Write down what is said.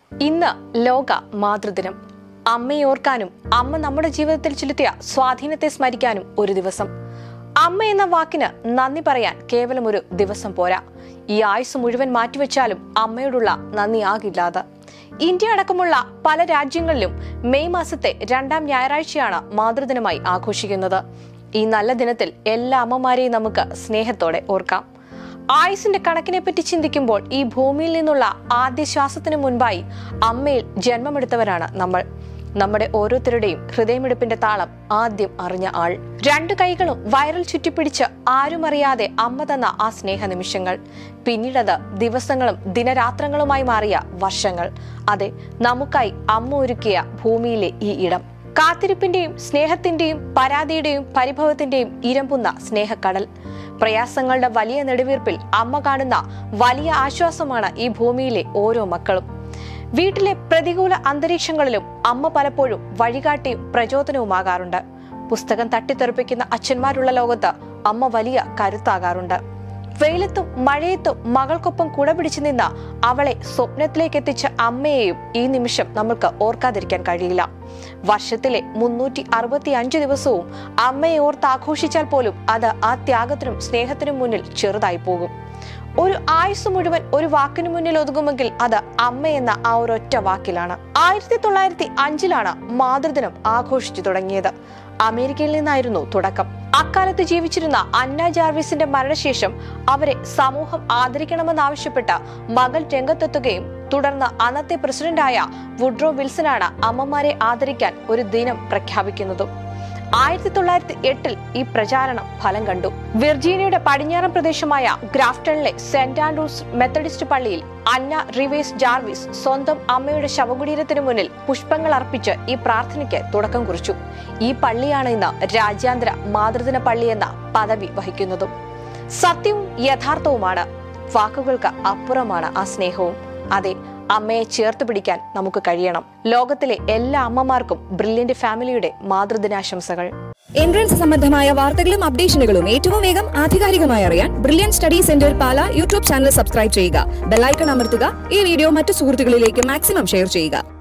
ഇന്ന് ലോക മാതൃദിനം അമ്മയെ ഓർക്കാനും അമ്മ നമ്മുടെ ജീവിതത്തിൽ ചെലുത്തിയ സ്വാധീനത്തെ സ്മരിക്കാനും ഒരു ദിവസം അമ്മ എന്ന വാക്കിന് നന്ദി പറയാൻ കേവലം ഒരു ദിവസം പോരാ ഈ ആയുസ് മുഴുവൻ മാറ്റിവെച്ചാലും അമ്മയോടുള്ള നന്ദി ആകില്ലാതെ ഇന്ത്യ അടക്കമുള്ള പല രാജ്യങ്ങളിലും മെയ് മാസത്തെ രണ്ടാം ഞായറാഴ്ചയാണ് മാതൃദിനമായി ആഘോഷിക്കുന്നത് ഈ നല്ല ദിനത്തിൽ എല്ലാ അമ്മമാരെയും നമുക്ക് സ്നേഹത്തോടെ ഓർക്കാം ആയുസിന്റെ കണക്കിനെ പറ്റി ചിന്തിക്കുമ്പോൾ ഈ ഭൂമിയിൽ നിന്നുള്ള ആദ്യ ശ്വാസത്തിന് മുൻപായി അമ്മയിൽ ജന്മമെടുത്തവരാണ് നമ്മൾ നമ്മുടെ ഓരോരുത്തരുടെയും ഹൃദയമിടിപ്പിന്റെ താളം ആദ്യം അറിഞ്ഞ ആൾ രണ്ടു കൈകളും വയറിൽ ചുറ്റിപ്പിടിച്ച് ആരും അറിയാതെ അമ്മ തന്ന ആ സ്നേഹ നിമിഷങ്ങൾ പിന്നീടത് ദിവസങ്ങളും ദിനരാത്രങ്ങളുമായി മാറിയ വർഷങ്ങൾ അതെ നമുക്കായി അമ്മ ഒരുക്കിയ ഭൂമിയിലെ ഈ ഇടം കാത്തിരിപ്പിന്റെയും സ്നേഹത്തിന്റെയും പരാതിയുടെയും പരിഭവത്തിന്റെയും ഇരമ്പുന്ന സ്നേഹക്കടൽ പ്രയാസങ്ങളുടെ വലിയ നെടുവീർപ്പിൽ അമ്മ കാണുന്ന വലിയ ആശ്വാസമാണ് ഈ ഭൂമിയിലെ ഓരോ മക്കളും വീട്ടിലെ പ്രതികൂല അന്തരീക്ഷങ്ങളിലും അമ്മ പലപ്പോഴും വഴികാട്ടിയും പ്രചോദനവുമാകാറുണ്ട് പുസ്തകം തട്ടിത്തെറിപ്പിക്കുന്ന അച്ഛന്മാരുള്ള ലോകത്ത് അമ്മ വലിയ കരുത്താകാറുണ്ട് വെയിലത്തും മഴയത്തും മകൾക്കൊപ്പം കുട പിടിച്ചു നിന്ന അവളെ സ്വപ്നത്തിലേക്ക് എത്തിച്ച അമ്മയെയും ഈ നിമിഷം നമ്മൾക്ക് ഓർക്കാതിരിക്കാൻ കഴിയില്ല വർഷത്തിലെ മുന്നൂറ്റി അറുപത്തി അഞ്ച് ദിവസവും അമ്മയെ ഓർത്ത് ആഘോഷിച്ചാൽ പോലും അത് ആ ത്യാഗത്തിനും സ്നേഹത്തിനും മുന്നിൽ ചെറുതായി പോകും ഒരു ആയുസ് മുഴുവൻ ഒരു വാക്കിനു മുന്നിൽ ഒതുങ്ങുമെങ്കിൽ അത് അമ്മ എന്ന ആ ഒരൊറ്റ വാക്കിലാണ് ആയിരത്തി തൊള്ളായിരത്തി അഞ്ചിലാണ് മാതൃദിനം ആഘോഷിച്ചു തുടങ്ങിയത് അമേരിക്കയിൽ നിന്നായിരുന്നു തുടക്കം അക്കാലത്ത് ജീവിച്ചിരുന്ന അന്ന ജാർവിസിന്റെ മരണശേഷം അവരെ സമൂഹം ആദരിക്കണമെന്നാവശ്യപ്പെട്ട് മകൾ രംഗത്തെത്തുകയും തുടർന്ന് അന്നത്തെ പ്രസിഡന്റായ വുഡ്രോ വിൽസനാണ് അമ്മമാരെ ആദരിക്കാൻ ഒരു ദിനം പ്രഖ്യാപിക്കുന്നതും ആയിരത്തി തൊള്ളായിരത്തി എട്ടിൽ ഈ പ്രചാരണം ഫലം കണ്ടു വിർജീനിയയുടെ പടിഞ്ഞാറൻ പ്രദേശമായ ഗ്രാഫ്റ്റണിലെ സെന്റ് ആൻഡ്രൂസ് മെത്തഡിസ്റ്റ് പള്ളിയിൽ അന്ന റിവേസ് ജാർവിസ് സ്വന്തം അമ്മയുടെ ശവകുടീരത്തിന് മുന്നിൽ പുഷ്പങ്ങൾ അർപ്പിച്ച് ഈ പ്രാർത്ഥനയ്ക്ക് തുടക്കം കുറിച്ചു ഈ പള്ളിയാണ് ഇന്ന് രാജ്യാന്തര മാതൃദിന പള്ളി എന്ന പദവി വഹിക്കുന്നതും സത്യവും യഥാർത്ഥവുമാണ് വാക്കുകൾക്ക് അപ്പുറമാണ് ആ സ്നേഹവും അതെ അമ്മയെ ചേർത്ത് പിടിക്കാൻ നമുക്ക് കഴിയണം ലോകത്തിലെ എല്ലാ അമ്മമാർക്കും ബ്രില്യന്റ് ഫാമിലിയുടെ മാതൃദിനാശംസകൾ എൻട്രൻസ് സംബന്ധമായ വാർത്തകളും അപ്ഡേഷനുകളും ഏറ്റവും വേഗം ആധികാരികമായി അറിയാൻ brilliant study centre Pala YouTube channel subscribe ചെയ്യുക ബെല്ലൈക്കൺ അമർത്തുക ഈ വീഡിയോ മറ്റു സുഹൃത്തുക്കളിലേക്ക് മാക്സിമം ഷെയർ ചെയ്യുക